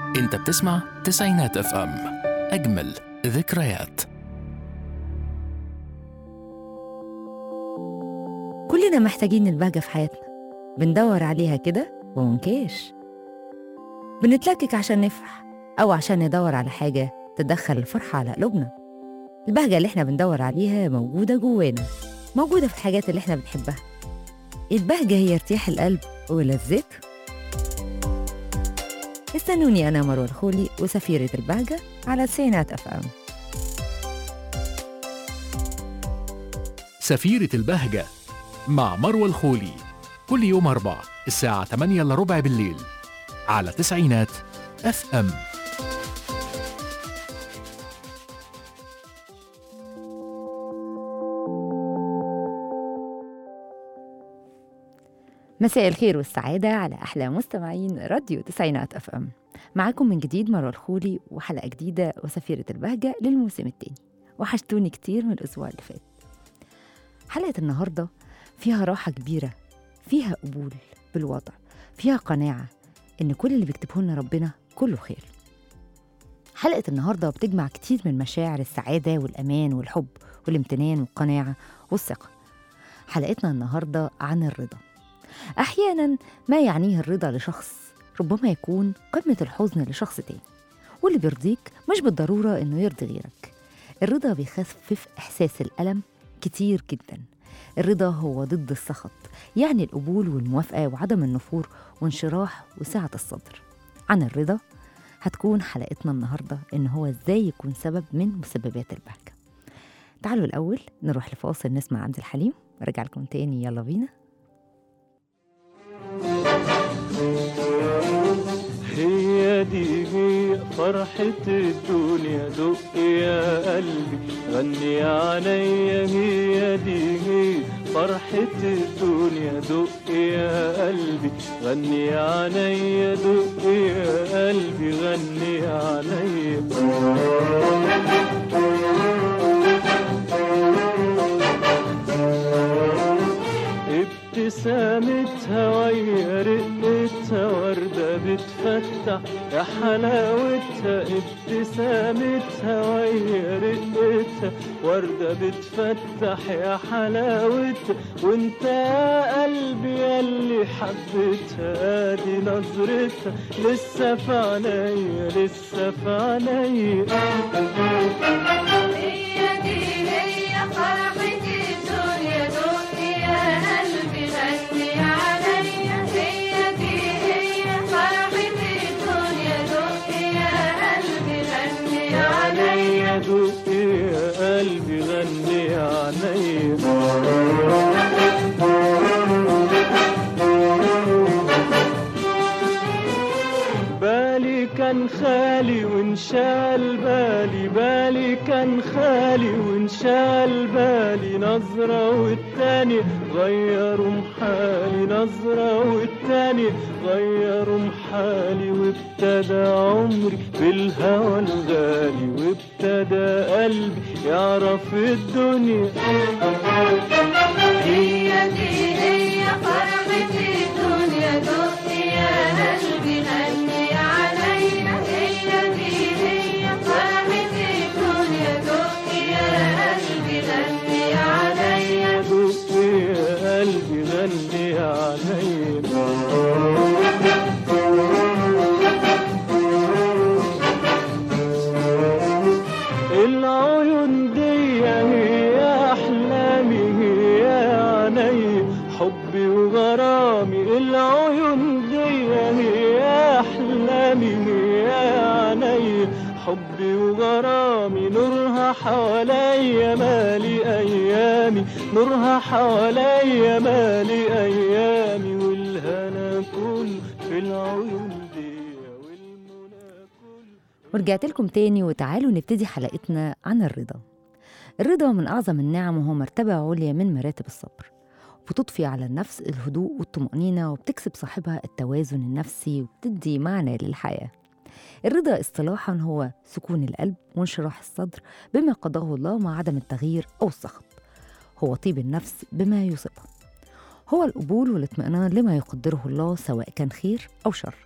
انت بتسمع تسعينات اف ام اجمل ذكريات كلنا محتاجين البهجة في حياتنا بندور عليها كده ومنكاش بنتلكك عشان نفرح أو عشان ندور على حاجة تدخل الفرحة على قلوبنا البهجة اللي احنا بندور عليها موجودة جوانا موجودة في الحاجات اللي احنا بنحبها البهجة هي ارتياح القلب ولذته استنوني أنا مروة الخولي وسفيرة البهجة على تسعينات أف أم سفيرة البهجة مع مروة الخولي كل يوم أربع الساعة 8 إلا ربع بالليل على تسعينات اف ام مساء الخير والسعادة على أحلى مستمعين راديو تسعينات أف أم معاكم من جديد مروة الخولي وحلقة جديدة وسفيرة البهجة للموسم التاني وحشتوني كتير من الأسبوع اللي فات حلقة النهاردة فيها راحة كبيرة فيها قبول بالوضع فيها قناعة إن كل اللي بيكتبه لنا ربنا كله خير حلقة النهاردة بتجمع كتير من مشاعر السعادة والأمان والحب والامتنان والقناعة والثقة حلقتنا النهاردة عن الرضا أحيانا ما يعنيه الرضا لشخص ربما يكون قمة الحزن لشخص تاني واللي بيرضيك مش بالضرورة إنه يرضي غيرك الرضا بيخفف إحساس الألم كتير جدا الرضا هو ضد السخط يعني القبول والموافقة وعدم النفور وانشراح وسعة الصدر عن الرضا هتكون حلقتنا النهاردة إن هو إزاي يكون سبب من مسببات البهجة تعالوا الأول نروح لفاصل نسمع عبد الحليم ارجع لكم تاني يلا بينا هي دي هي فرحة الدنيا دق يا قلبي غني عليا هي دي هي فرحة الدنيا دق يا قلبي غني عليا دق يا قلبي غني عليا ابتسامتها ويا رقتها وردة بتفتح يا حلاوتها ابتسامتها ويا رقتها وردة بتفتح يا حلاوتها وانت يا قلبي ياللي حبيتها ادي نظرتها لسه في عينيا لسه في عينيا هي دي هي فرحة الدنيا دق يا قلبي غني عليا هي دي هي فرحة الدنيا دق يا قلبي غني عليا عليا دق يا قلبي غني عليا بالي كان خالي وانشال بالي بالي كان خالي وانشال بالي نظرة والتاني غيروا محالي نظرة والتاني غيروا محالي وابتدى عمري بالهوى الغالي وابتدى قلبي يعرف الدنيا هي دي هي فرحة الدنيا دق يا قلبي غني عليا هي دي هي فرحة الدنيا دق يا قلبي غني عليا دق يا قلبي غني عليا العيون دي هي احلامي هي عيني حبي وغرامي العيون دي هي احلامي هي عيني حبي وغرامي نورها حواليا مالي ايامي نورها حواليا مالي ايامي والهنا كله في العيون دي والمنى كله ورجعت لكم تاني وتعالوا نبتدي حلقتنا عن الرضا الرضا من أعظم النعم وهو مرتبة عليا من مراتب الصبر بتضفي على النفس الهدوء والطمأنينة وبتكسب صاحبها التوازن النفسي وبتدي معنى للحياة الرضا اصطلاحا هو سكون القلب وانشراح الصدر بما قضاه الله مع عدم التغيير أو السخط هو طيب النفس بما يصيبها هو القبول والاطمئنان لما يقدره الله سواء كان خير أو شر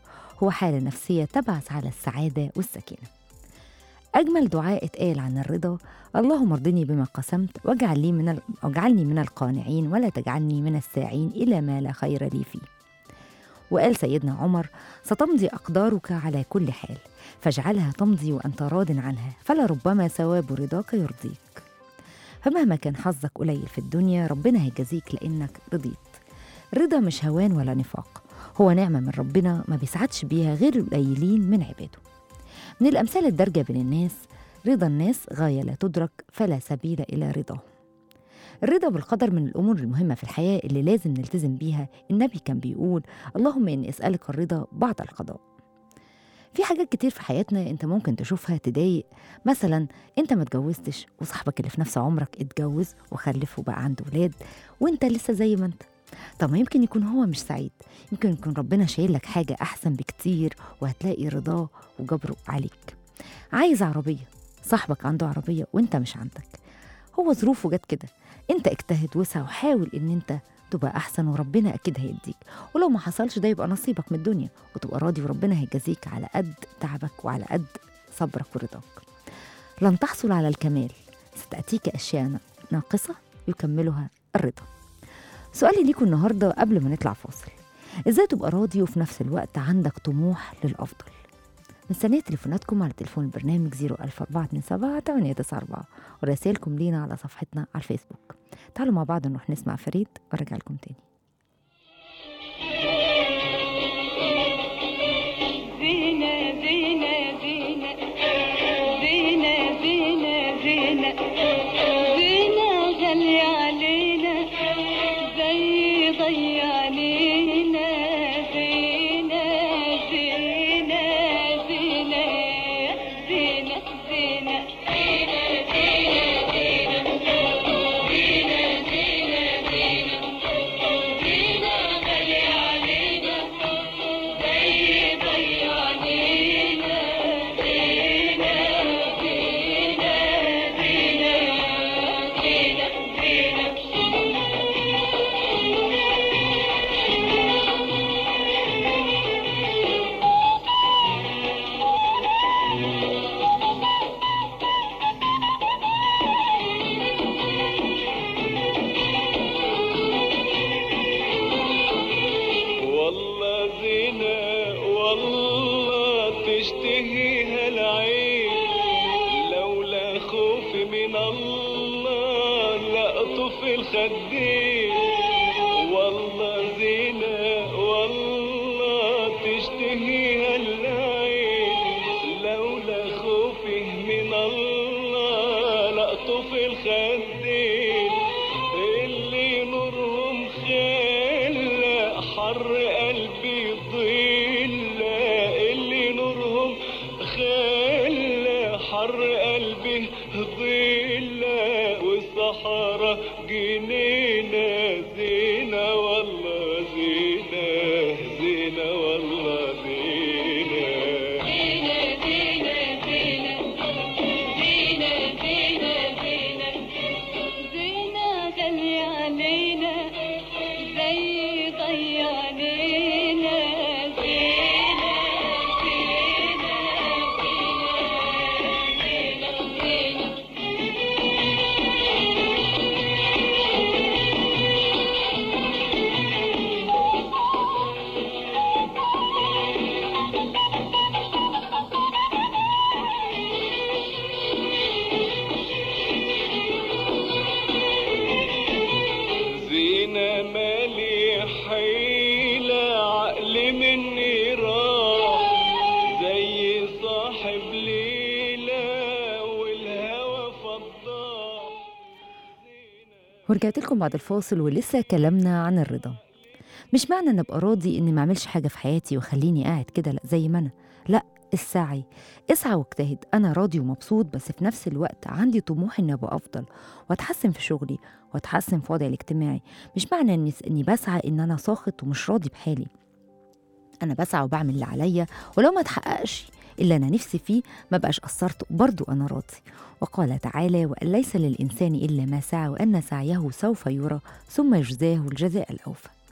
هو حالة نفسية تبعث على السعادة والسكينة أجمل دعاء اتقال عن الرضا اللهم ارضني بما قسمت واجعل لي من ال... واجعلني من القانعين ولا تجعلني من الساعين إلى ما لا خير لي فيه وقال سيدنا عمر ستمضي أقدارك على كل حال فاجعلها تمضي وأنت راض عنها فلربما ثواب رضاك يرضيك فمهما كان حظك قليل في الدنيا ربنا هيجازيك لأنك رضيت الرضا مش هوان ولا نفاق هو نعمة من ربنا ما بيسعدش بيها غير القليلين من عباده من الأمثال الدارجة بين الناس رضا الناس غاية لا تدرك فلا سبيل إلى رضاهم الرضا بالقدر من الأمور المهمة في الحياة اللي لازم نلتزم بيها النبي كان بيقول اللهم إني أسألك الرضا بعد القضاء في حاجات كتير في حياتنا انت ممكن تشوفها تضايق مثلا انت ما اتجوزتش وصاحبك اللي في نفس عمرك اتجوز وخلف وبقى عنده ولاد وانت لسه زي ما انت طب ما يمكن يكون هو مش سعيد يمكن يكون ربنا شايل لك حاجة أحسن بكتير وهتلاقي رضاه وجبره عليك عايز عربية صاحبك عنده عربية وانت مش عندك هو ظروفه جت كده انت اجتهد وسع وحاول ان انت تبقى احسن وربنا اكيد هيديك ولو ما حصلش ده يبقى نصيبك من الدنيا وتبقى راضي وربنا هيجازيك على قد تعبك وعلى قد صبرك ورضاك لن تحصل على الكمال ستأتيك أشياء ناقصة يكملها الرضا سؤالي ليكم النهاردة قبل ما نطلع فاصل ازاي تبقى راضي وفي نفس الوقت عندك طموح للأفضل مستنية تليفوناتكم على تليفون البرنامج 01427 894 ورسائلكم لينا على صفحتنا على الفيسبوك تعالوا مع بعض نروح نسمع فريد وارجع لكم تاني زينة زينة زينة زينة زينة زينة زينة غالية علينا زي ضي علينا زينة زينة زينة زينة زينة والله زينة والله تشتهيها العين لولا خوفي من الله لأطف الخدين والله زينة والله تشتهيها العين لولا خوفي من الله لأطف الخدين اللي نورهم خلى حر قلبي ضل اللي نورهم خلى حر قلبي ضل والصحراء جنينة زينة والله زينة زينة والله زينة زينة غالية علينا زي ضي علينا زينة زينة زينة زينة زينة زينة مالي حيلة عقلي مني راح زي صاحب ليلة والهوى فضاح ورجعت لكم بعد الفاصل ولسه كلامنا عن الرضا مش معنى ان ابقى راضي اني ما اعملش حاجه في حياتي وخليني قاعد كده لا زي ما انا لا السعي اسعى واجتهد انا راضي ومبسوط بس في نفس الوقت عندي طموح اني ابقى افضل واتحسن في شغلي واتحسن في وضعي الاجتماعي مش معنى اني اني بسعى ان انا ساخط ومش راضي بحالي انا بسعى وبعمل اللي عليا ولو ما اتحققش اللي انا نفسي فيه ما بقاش قصرت برضو انا راضي وقال تعالى وان ليس للانسان الا ما سعى وان سعيه سوف يرى ثم يجزاه الجزاء الاوفى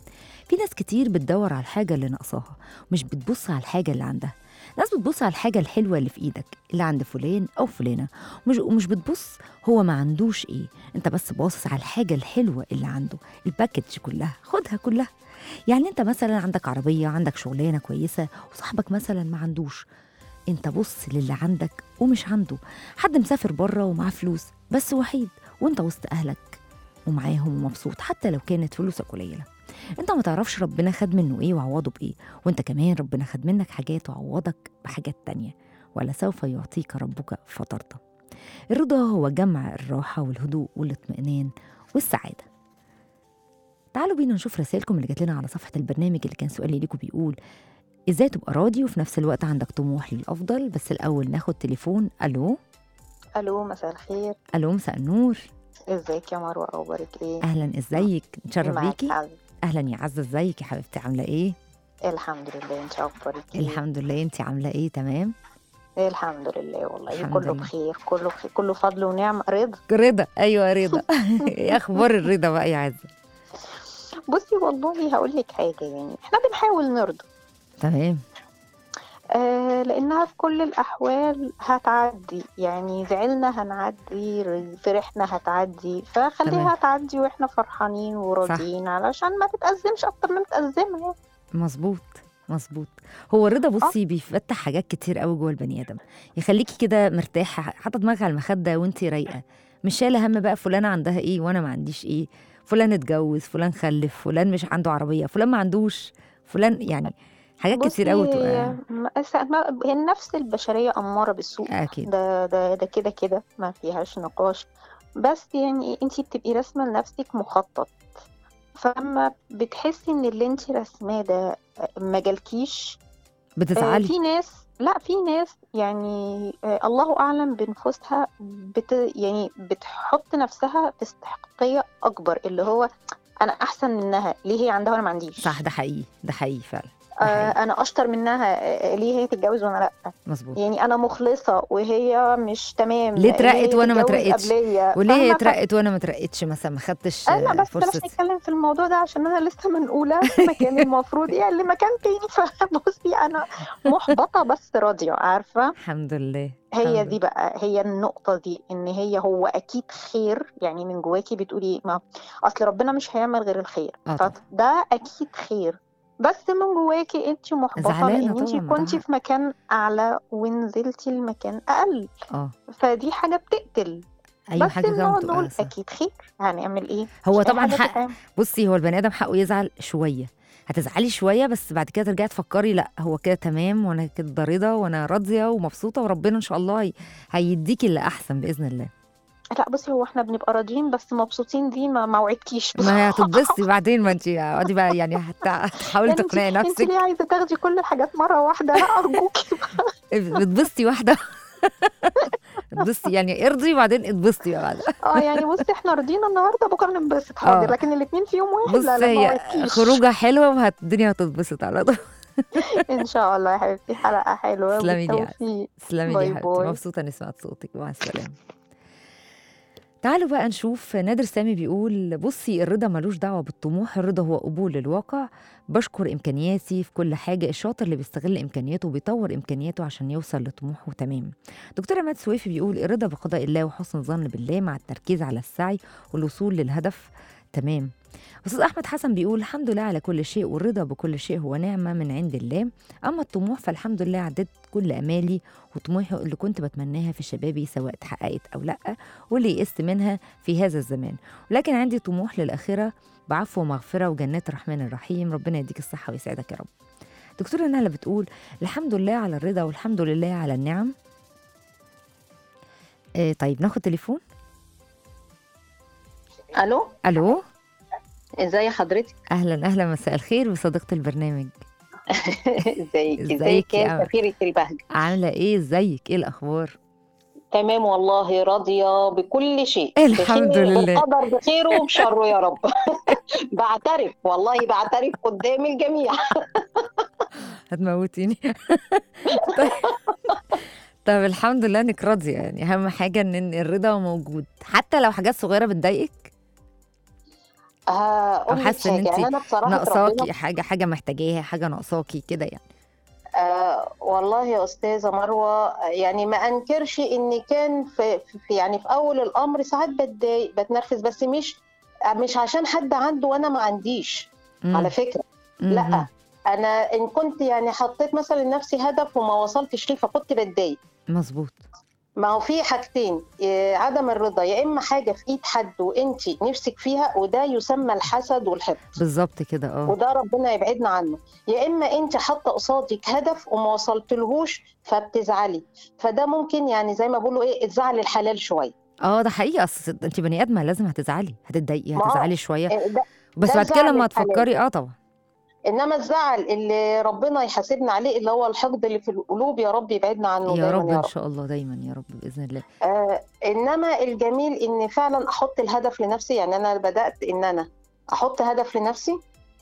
في ناس كتير بتدور على الحاجة اللي ناقصاها مش بتبص على الحاجة اللي عندها ناس بتبص على الحاجة الحلوة اللي في إيدك اللي عند فلان أو فلانة ومش, ومش بتبص هو ما عندوش إيه أنت بس باصص على الحاجة الحلوة اللي عنده الباكج كلها خدها كلها يعني أنت مثلا عندك عربية عندك شغلانة كويسة وصاحبك مثلا ما عندوش انت بص للي عندك ومش عنده حد مسافر بره ومعاه فلوس بس وحيد وانت وسط اهلك ومعاهم ومبسوط حتى لو كانت فلوسك قليله انت ما تعرفش ربنا خد منه ايه وعوضه بايه وانت كمان ربنا خد منك حاجات وعوضك بحاجات تانية ولسوف يعطيك ربك فترضى الرضا هو جمع الراحة والهدوء والاطمئنان والسعادة تعالوا بينا نشوف رسائلكم اللي جات لنا على صفحة البرنامج اللي كان سؤالي ليكم بيقول ازاي تبقى راضي وفي نفس الوقت عندك طموح للأفضل بس الأول ناخد تليفون ألو الو مساء الخير ألو مساء النور ازيك يا مروه اخبارك ايه أهلا ازيك نتشرف معاك بيكي عز. أهلا يا عزة ازيك يا حبيبتي عاملة ايه الحمد لله انت اخبارك ايه الحمد لله انت عاملة ايه تمام الحمد لله والله الحمد كله لله. بخير كله بخير كله فضل ونعم رضا رضا ايوه رضا ايه اخبار الرضا بقى يا عزة بصي والله هقول لك حاجه يعني احنا بنحاول نرضى تمام آه لانها في كل الاحوال هتعدي يعني زعلنا هنعدي فرحنا هتعدي تمام. فخليها تعدي واحنا فرحانين وراضيين علشان ما تتأزمش اكتر ما متأزمه يعني. مظبوط مظبوط هو الرضا بصي بيفتح حاجات كتير قوي جوه البني ادم يخليكي كده مرتاحه حاطه دماغك على المخده وانت رايقه مش شايله هم بقى فلانه عندها ايه وانا ما عنديش ايه فلان اتجوز فلان خلف فلان مش عنده عربيه فلان ما عندوش فلان يعني حاجات كتير قوي بصي، تبقى ما- س- ما- هي النفس البشريه اماره بالسوء اكيد ده ده ده كده كده ما فيهاش نقاش بس يعني انتي بتبقي راسمه لنفسك مخطط فلما بتحسي ان اللي انتي راسماه ده ما جالكيش آه، بتزعلي في ناس لا في ناس يعني آه، الله اعلم بنفوسها بت يعني بتحط نفسها في استحقاقيه اكبر اللي هو انا احسن منها ليه هي عندها وانا ما عنديش صح ده حقيقي ده حقيقي فعلا آه، حقيقي. انا اشطر منها آه، ليه هي تتجوز وانا لا مظبوط يعني انا مخلصه وهي مش تمام ليه اترقت وأنا ما تتجوز اترقتش؟ قبليا؟ وليه هي فاهمة؟ اترقت وانا ما اترقتش مثلا ما خدتش انا آه، بس بلاش فرصه نتكلم في الموضوع ده عشان انا لسه منقوله في مكان المفروض يعني لمكان تاني فبصي انا محبطه بس راضيه عارفه الحمد لله هي الحمد دي بقى هي النقطة دي إن هي هو أكيد خير يعني من جواكي بتقولي ما أصل ربنا مش هيعمل غير الخير آه طبعا. فده أكيد خير بس من جواكي أنت محبطة زعلانة لأن أنت طبعا، ما ده كنتي حق. في مكان أعلى ونزلتي لمكان أقل اه فدي حاجة بتقتل اي بس حاجه كده نقعد بتبقى نقول صح. أكيد خير هنعمل إيه؟ هو مش أي طبعا حاجة حق تتعمل. بصي هو البني ادم حقه يزعل شويه هتزعلي شويه بس بعد كده ترجعي تفكري لا هو كده تمام وانا كده رضا وانا راضيه ومبسوطه وربنا ان شاء الله هي- هيديكي اللي احسن باذن الله لا بصي هو احنا بنبقى راضيين بس مبسوطين دي ما ما وعدتكيش ما هي هتتبسطي بعدين ما انت اقعدي بقى يعني هت- هتحاولي يعني تقنعي انت نفسك ليه عايزه تاخدي كل الحاجات مره واحده لا ارجوكي بتبسطي واحده بتبسطي يعني ارضي وبعدين اتبسطي بقى بعد اه يعني بصي احنا رضينا النهارده بكره ننبسط حاضر آه. لكن الاثنين في يوم واحد بص لا لا ما هي وعدتكيش. خروجه حلوه والدنيا هتتبسط على طول ان شاء الله يا حبيبتي حلقه حلوه تسلمي لي يا بالتوفيق تسلمي لي باي يا حبيبتي باي. مبسوطه اني سمعت صوتك مع السلامه تعالوا بقى نشوف نادر سامي بيقول بصي الرضا ملوش دعوة بالطموح الرضا هو قبول الواقع بشكر إمكانياتي في كل حاجة الشاطر اللي بيستغل إمكانياته وبيطور إمكانياته عشان يوصل لطموحه تمام دكتور عماد سويفي بيقول الرضا بقضاء الله وحسن الظن بالله مع التركيز على السعي والوصول للهدف تمام أستاذ أحمد حسن بيقول الحمد لله على كل شيء والرضا بكل شيء هو نعمة من عند الله أما الطموح فالحمد لله عديت كل أمالي وطموحي اللي كنت بتمناها في شبابي سواء اتحققت أو لأ واللي يئست منها في هذا الزمان ولكن عندي طموح للآخرة بعفو ومغفرة وجنات الرحمن الرحيم ربنا يديك الصحة ويسعدك يا رب دكتورة نهلة بتقول الحمد لله على الرضا والحمد لله على النعم آه طيب ناخد تليفون الو ألو ازاي حضرتك أهلا أهلا مساء الخير بصديقة البرنامج ازيك ازيك ازيك يا يا أمل؟ سفيرة البهجة عاملة إيه إزيك إيه الأخبار تمام والله راضية بكل شيء الحمد بخير لله. بالقدر بخيره وبشره يا رب بعترف والله بعترف قدام الجميع هتموتيني طيب طب الحمد لله انك راضيه يعني اهم حاجه ان إن الرضا موجود حتى لو حاجات صغيره بتضايقك هقول لك حاسة إن حاجه أنت يعني انا بصراحه ربنا ناقصاكي حاجه حاجه محتاجاها حاجه ناقصاكي كده يعني آه والله يا استاذه مروه يعني ما انكرش ان كان في, في يعني في اول الامر ساعات بتضايق بتنرفز بس مش مش عشان حد عنده وانا ما عنديش مم. على فكره مم. لا انا ان كنت يعني حطيت مثلا لنفسي هدف وما وصلتش ليه فكنت بتضايق مظبوط ما هو في حاجتين إيه، عدم الرضا يا اما حاجه في ايد حد وانت نفسك فيها وده يسمى الحسد والحقد بالظبط كده اه وده ربنا يبعدنا عنه يا اما انت حاطه قصادك هدف وما وصلتلهوش فبتزعلي فده ممكن يعني زي ما بيقولوا ايه الزعل الحلال شويه اه ده حقيقي اصل انت بني ادمه لازم هتزعلي هتتضايقي ما هو- هتزعلي شويه إيه، ده بس ده بعد كده الزعل لما الحلال. تفكري اه طبعا انما الزعل اللي ربنا يحاسبنا عليه اللي هو الحقد اللي في القلوب يا رب يبعدنا عنه يا دايما رب يا ان رب شاء الله دايما يا رب باذن الله آه انما الجميل ان فعلا احط الهدف لنفسي يعني انا بدات ان انا احط هدف لنفسي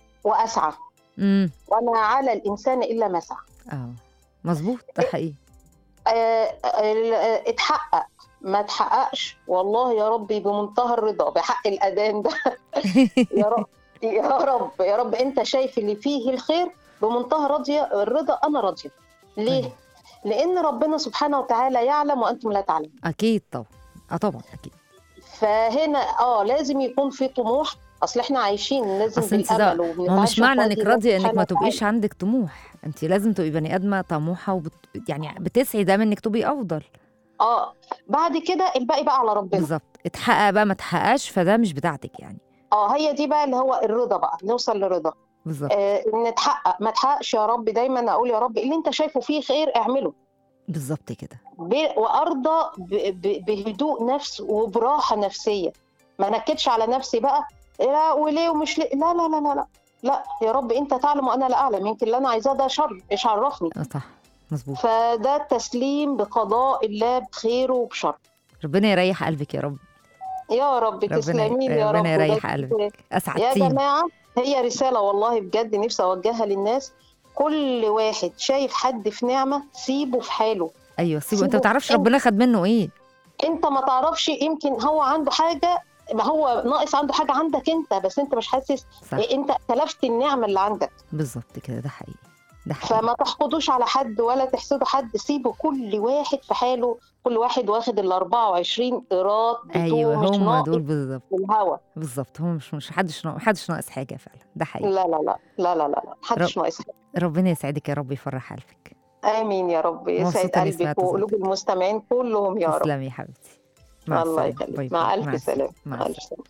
واسعى امم وما على الانسان الا ما سعى اه مظبوط ده حقيقي آه، ال- آه، اتحقق ما اتحققش والله يا ربي بمنتهى الرضا بحق الاذان ده يا رب يا رب يا رب انت شايف اللي فيه الخير بمنتهى راضيه الرضا انا راضيه ليه؟ أيوة. لان ربنا سبحانه وتعالى يعلم وانتم لا تعلمون اكيد طبعا اه طبعا اكيد فهنا اه لازم يكون في طموح اصل احنا عايشين لازم أصل أنت ده- بالامل ما هو مش وبنتعشى معنى في انك وادي راضيه الله انك ما سبحانه تبقيش عندك طموح انت لازم تبقي بني ادمه طموحه وبت... يعني بتسعي دايما انك تبقي افضل اه بعد كده الباقي بقى على ربنا بالظبط اتحقق بقى ما اتحققش فده مش بتاعتك يعني اه هي دي بقى اللي هو الرضا بقى نوصل لرضا بالظبط آه ان تحقق ما تحققش يا رب دايما اقول يا رب اللي انت شايفه فيه خير اعمله بالظبط كده ب- وارضى ب- ب- بهدوء نفس وبراحه نفسيه ما نكدش على نفسي بقى لا وليه ومش ليه لا لا لا لا لا لا يا رب انت تعلم وانا لا اعلم يمكن اللي انا عايزاه ده شر ايش عرفني اه صح مظبوط فده التسليم بقضاء الله بخيره وبشر ربنا يريح قلبك يا رب يا رب ربنا تسلمي لي يا رب ربنا يريح وده- قلبك يا اسعدتيني جماعة هي رسالة والله بجد نفسي أوجهها للناس كل واحد شايف حد في نعمة سيبه في حاله ايوه سيبه انت سيبه. ما تعرفش أنت- ربنا خد منه ايه انت ما تعرفش يمكن هو عنده حاجة ما هو ناقص عنده حاجة عندك انت بس انت مش حاسس صح انت تلفت النعمة اللي عندك بالظبط كده ده حقيقي ده حقيقي فما تحقدوش على حد ولا تحسدوا حد سيبوا كل واحد في حاله كل واحد واخد ال 24 قيراط بتوعه ايوه مش هم ناقص دول بالظبط في الهوا بالظبط هم مش مش حدش ناقص حدش ناقص حاجه فعلا ده حقيقي لا لا لا لا لا لا محدش ناقص حاجة. ربنا يسعدك يا رب يفرح قلبك امين يا رب يسعد مبسوطة إني قلبك سمعت وقلوب صوتك. المستمعين كلهم يا رب تسلمي يا حبيبتي مع الله السلامة. باي يخليك باي. مع الف السلامة. سلامه مع مع السلامة. الف سلامه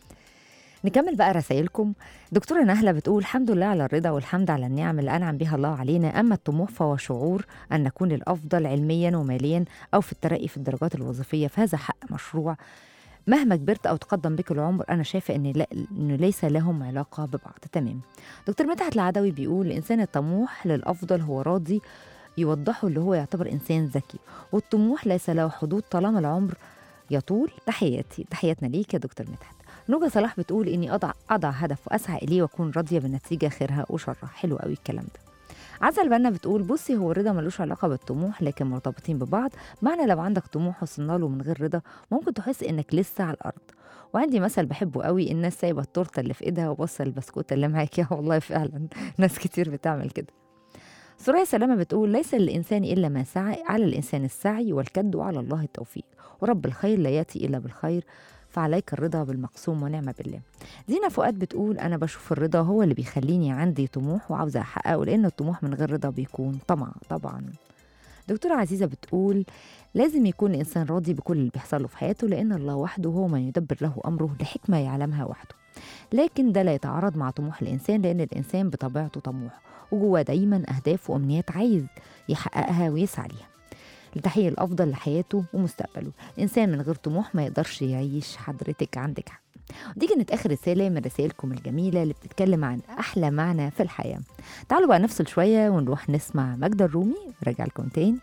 نكمل بقى رسائلكم دكتورة نهلة بتقول الحمد لله على الرضا والحمد على النعم اللي أنعم بها الله علينا أما الطموح فهو شعور أن نكون الأفضل علميا وماليا أو في الترقي في الدرجات الوظيفية فهذا حق مشروع مهما كبرت أو تقدم بك العمر أنا شايفة إن لا إنه ليس لهم علاقة ببعض تمام دكتور مدحت العدوي بيقول الإنسان الطموح للأفضل هو راضي يوضحه اللي هو يعتبر إنسان ذكي والطموح ليس له حدود طالما العمر يطول تحياتي تحياتنا ليك يا دكتور مدحت نوجة صلاح بتقول اني اضع اضع هدف واسعى اليه واكون راضيه بالنتيجه خيرها وشرها حلو قوي الكلام ده عزة البنا بتقول بصي هو الرضا ملوش علاقه بالطموح لكن مرتبطين ببعض معنى لو عندك طموح وصلنا له من غير رضا ممكن تحس انك لسه على الارض وعندي مثل بحبه قوي الناس سايبه التورته اللي في ايدها وبصه البسكوته اللي معاك يا والله فعلا ناس كتير بتعمل كده سوريا سلامة بتقول ليس للإنسان إلا ما سعى على الإنسان السعي والكد وعلى الله التوفيق ورب الخير لا يأتي إلا بالخير فعليك الرضا بالمقسوم ونعم بالله زينة فؤاد بتقول أنا بشوف الرضا هو اللي بيخليني عندي طموح وعاوزة أحققه لأن الطموح من غير رضا بيكون طمع طبعا دكتورة عزيزة بتقول لازم يكون الإنسان راضي بكل اللي بيحصل له في حياته لأن الله وحده هو من يدبر له أمره لحكمة يعلمها وحده لكن ده لا يتعارض مع طموح الإنسان لأن الإنسان بطبيعته طموح وجواه دايما أهداف وأمنيات عايز يحققها ويسعى ليها لتحقيق الأفضل لحياته ومستقبله الإنسان من غير طموح ما يقدرش يعيش حضرتك عندك حق دي كانت آخر رسالة من رسائلكم الجميلة اللي بتتكلم عن أحلى معنى في الحياة تعالوا بقى نفصل شوية ونروح نسمع ماجدة الرومي راجع لكم تاني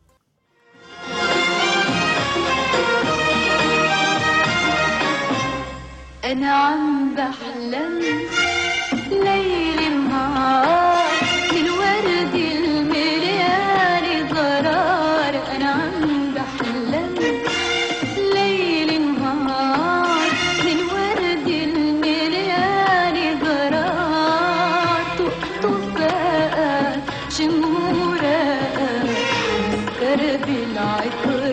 أنا عم بحلم ليل نهار للورد المليان ضرار أنا عم بحلم ليل نهار للورد المليان شمورة درب العطر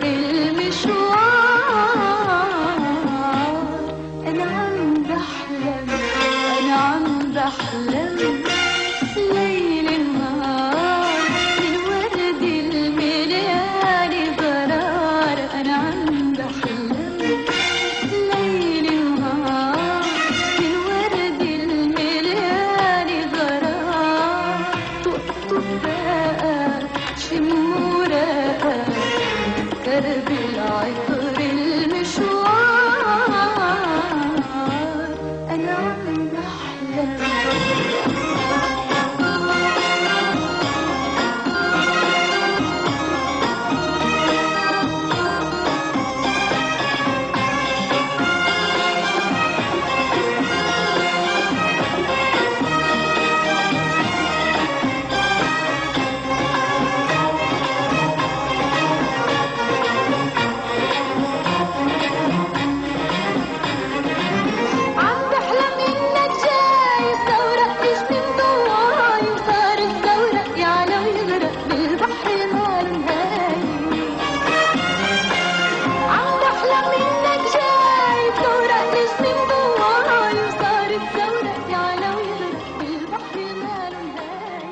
المشوار أنا عم بحلم أنا عم بحلم ليل نهار الورد المليان قرار أنا عم بحلم ليل نهار الورد المليان قرار طقطق بقى شمورة درب العطر المشوار أنا عم بحلم عم بحلم انك جاي الثورة تجني ضواي وصار الثورة يعلى ويغرق بالبحر نار نهاي عم بحلم انك جاي الثورة تجني ضواي وصار الثورة يعلى ويغرق بالبحر نار نهاي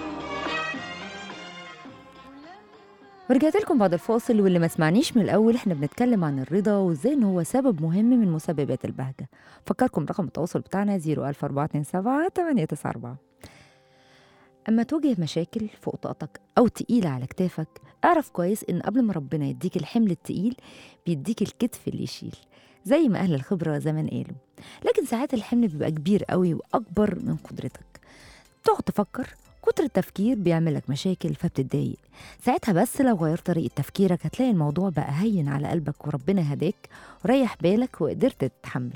ورجعت لكم بعد الفاصل واللي ما سمعنيش من الأول احنا بنتكلم عن الرضا وازاي ان هو سبب مهم من مسببات البهجة فكركم رقم التواصل بتاعنا 01427 894 أما تواجه مشاكل فوق طاقتك أو تقيلة على كتافك اعرف كويس إن قبل ما ربنا يديك الحمل التقيل بيديك الكتف اللي يشيل زي ما أهل الخبرة زمان قالوا لكن ساعات الحمل بيبقى كبير قوي وأكبر من قدرتك تقعد تفكر كتر التفكير بيعملك مشاكل فبتتضايق ساعتها بس لو غيرت طريقة تفكيرك هتلاقي الموضوع بقى هين على قلبك وربنا هداك وريح بالك وقدرت تتحمل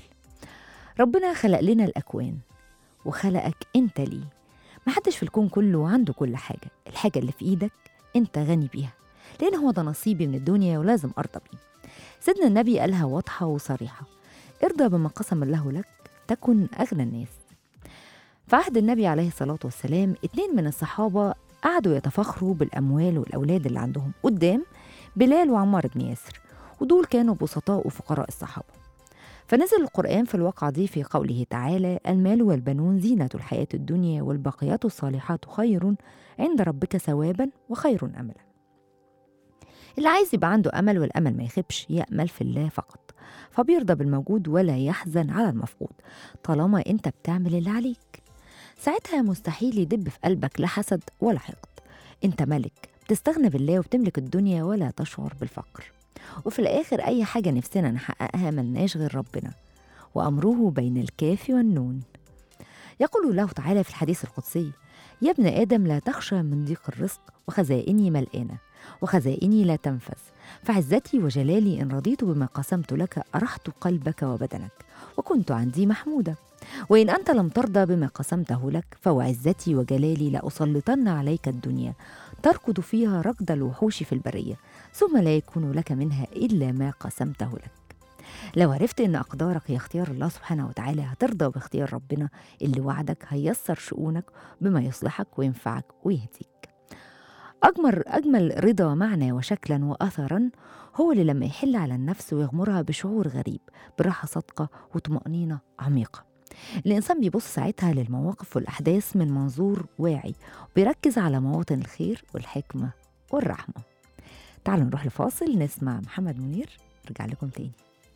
ربنا خلق لنا الأكوان وخلقك أنت ليه محدش في الكون كله عنده كل حاجة الحاجة اللي في إيدك أنت غني بيها لأن هو ده نصيبي من الدنيا ولازم أرضى بيه سيدنا النبي قالها واضحة وصريحة ارضى بما قسم الله لك تكن أغنى الناس في عهد النبي عليه الصلاة والسلام اتنين من الصحابة قعدوا يتفاخروا بالأموال والأولاد اللي عندهم قدام بلال وعمار بن ياسر ودول كانوا بسطاء وفقراء الصحابة فنزل القرآن في الواقعة دي في قوله تعالى المال والبنون زينة الحياة الدنيا والباقيات الصالحات خير عند ربك ثوابا وخير أملا اللي عايز يبقى عنده أمل والأمل ما يخيبش يأمل في الله فقط فبيرضى بالموجود ولا يحزن على المفقود طالما أنت بتعمل اللي عليك ساعتها مستحيل يدب في قلبك لا حسد ولا حقد أنت ملك بتستغنى بالله وبتملك الدنيا ولا تشعر بالفقر وفي الآخر أي حاجة نفسنا نحققها ملناش غير ربنا وأمره بين الكاف والنون يقول الله تعالى في الحديث القدسي يا ابن آدم لا تخشى من ضيق الرزق وخزائني ملآنة وخزائني لا تنفذ فعزتي وجلالي إن رضيت بما قسمت لك أرحت قلبك وبدنك وكنت عندي محمودة وإن أنت لم ترضى بما قسمته لك فوعزتي وجلالي لأسلطن عليك الدنيا تركض فيها ركض الوحوش في البرية ثم لا يكون لك منها إلا ما قسمته لك لو عرفت إن أقدارك هي اختيار الله سبحانه وتعالى هترضى باختيار ربنا اللي وعدك هيسر شؤونك بما يصلحك وينفعك ويهديك أجمل أجمل رضا معنى وشكلا وأثرا هو اللي لما يحل على النفس ويغمرها بشعور غريب براحة صادقة وطمأنينة عميقة الإنسان بيبص ساعتها للمواقف والأحداث من منظور واعي وبيركز على مواطن الخير والحكمة والرحمة تعالوا نروح لفاصل نسمع محمد منير رجع لكم تاني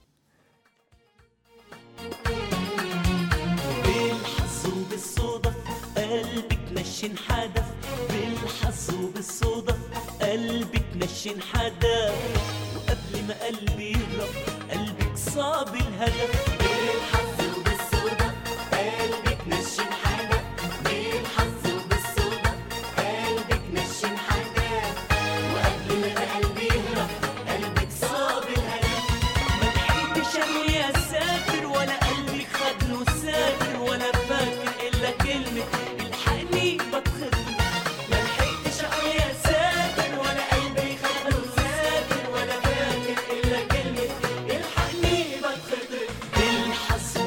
بالحظ وبالصدف قلبك نشن حدف بالحظ وبالصدف قلبك نشن حدف وقبل ما قلبي يهرب قلبك صاب الهدف بالحظ وبالصدف قلبك نشن حدف بالحظ وبالصدف قلبك نشن حدف وقبل ما قلبي يهرب قلبك صاب الهدف ما لحقتش أقول يا سافر ولا قلبي خد له سافر ولا فاكر الا كلمه الحقني بتخطف ما لحقتش اقول يا سافر ولا قلبي خد له سافر ولا فاكر الا كلمه الحقني بتخطف بالحظ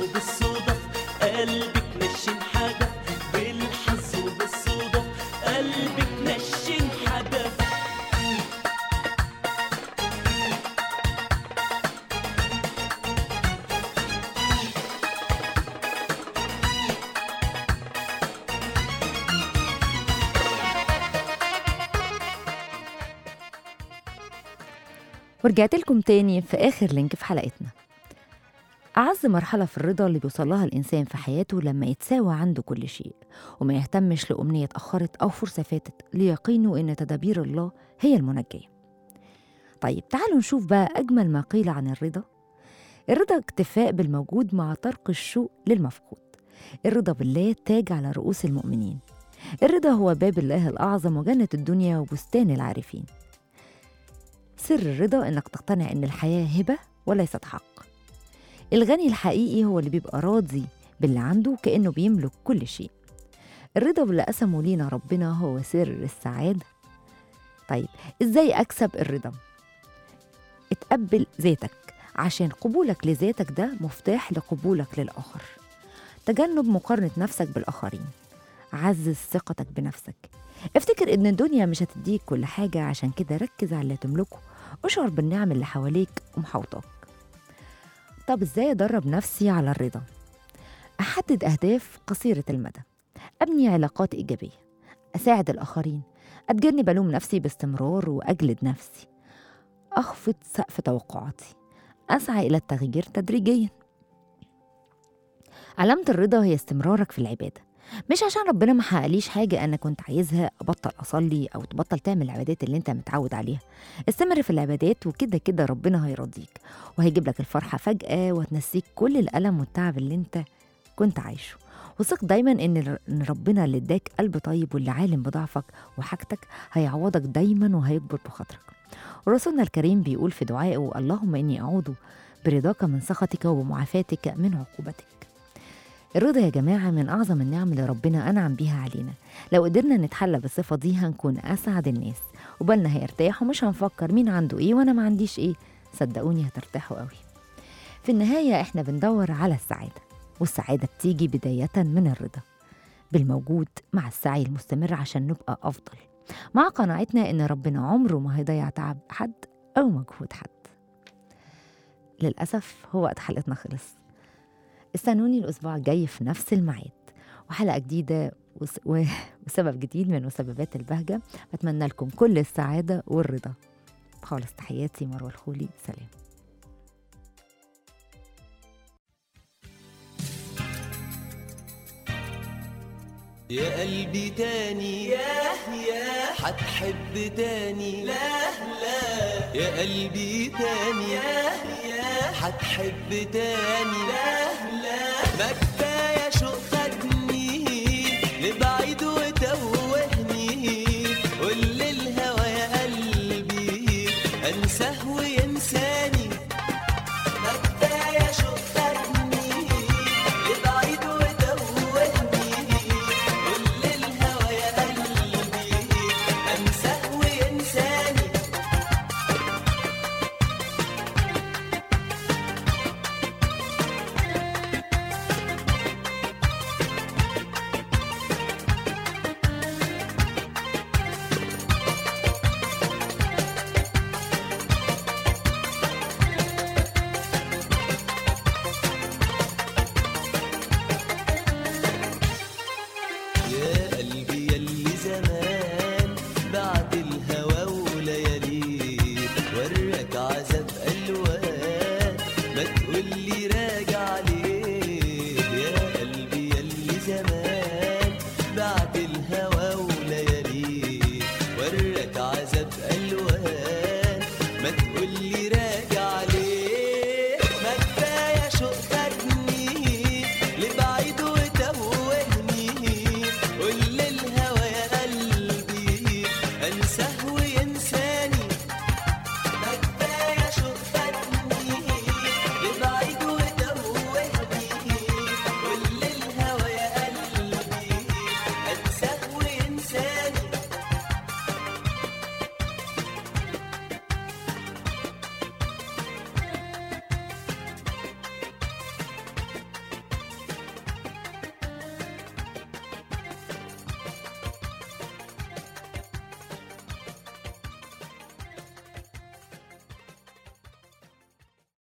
ورجعت لكم تاني في آخر لينك في حلقتنا أعز مرحلة في الرضا اللي بيوصلها الإنسان في حياته لما يتساوى عنده كل شيء وما يهتمش لأمنية اتأخرت أو فرصة فاتت ليقينه إن تدابير الله هي المنجية طيب تعالوا نشوف بقى أجمل ما قيل عن الرضا الرضا اكتفاء بالموجود مع طرق الشوق للمفقود الرضا بالله تاج على رؤوس المؤمنين الرضا هو باب الله الأعظم وجنة الدنيا وبستان العارفين سر الرضا إنك تقتنع إن الحياة هبة وليست حق الغني الحقيقي هو اللي بيبقى راضي باللي عنده كأنه بيملك كل شيء الرضا باللي قسمه لينا ربنا هو سر السعادة طيب إزاي أكسب الرضا؟ اتقبل ذاتك عشان قبولك لذاتك ده مفتاح لقبولك للآخر تجنب مقارنة نفسك بالآخرين عزز ثقتك بنفسك افتكر ان الدنيا مش هتديك كل حاجة عشان كده ركز على اللي تملكه اشعر بالنعم اللي حواليك ومحوطاك طب ازاي ادرب نفسي على الرضا احدد اهداف قصيرة المدى ابني علاقات ايجابية اساعد الاخرين اتجنب الوم نفسي باستمرار واجلد نفسي اخفض سقف توقعاتي اسعى الى التغيير تدريجيا علامة الرضا هي استمرارك في العبادة مش عشان ربنا ما حققليش حاجة أنا كنت عايزها أبطل أصلي أو تبطل تعمل العبادات اللي أنت متعود عليها استمر في العبادات وكده كده ربنا هيرضيك وهيجيب لك الفرحة فجأة وهتنسيك كل الألم والتعب اللي أنت كنت عايشه وثق دايما إن إن ربنا اللي اداك قلب طيب واللي عالم بضعفك وحاجتك هيعوضك دايما وهيكبر بخاطرك ورسولنا الكريم بيقول في دعائه اللهم إني أعوذ برضاك من سخطك وبمعافاتك من عقوبتك الرضا يا جماعة من أعظم النعم اللي ربنا أنعم بيها علينا لو قدرنا نتحلى بالصفة دي هنكون أسعد الناس وبالنا هيرتاح ومش هنفكر مين عنده إيه وأنا ما عنديش إيه صدقوني هترتاحوا قوي في النهاية إحنا بندور على السعادة والسعادة بتيجي بداية من الرضا بالموجود مع السعي المستمر عشان نبقى أفضل مع قناعتنا إن ربنا عمره ما هيضيع تعب حد أو مجهود حد للأسف هو وقت حلقتنا خلص استنوني الأسبوع الجاي في نفس الميعاد وحلقة جديدة وس- و- وسبب جديد من مسببات البهجة بتمنى لكم كل السعادة والرضا خالص تحياتي مروة الخولي سلام يا قلبي تاني ياه ياه حتحب تاني لا لا يا قلبي تاني ياه ياه حتحب تاني لا لا ما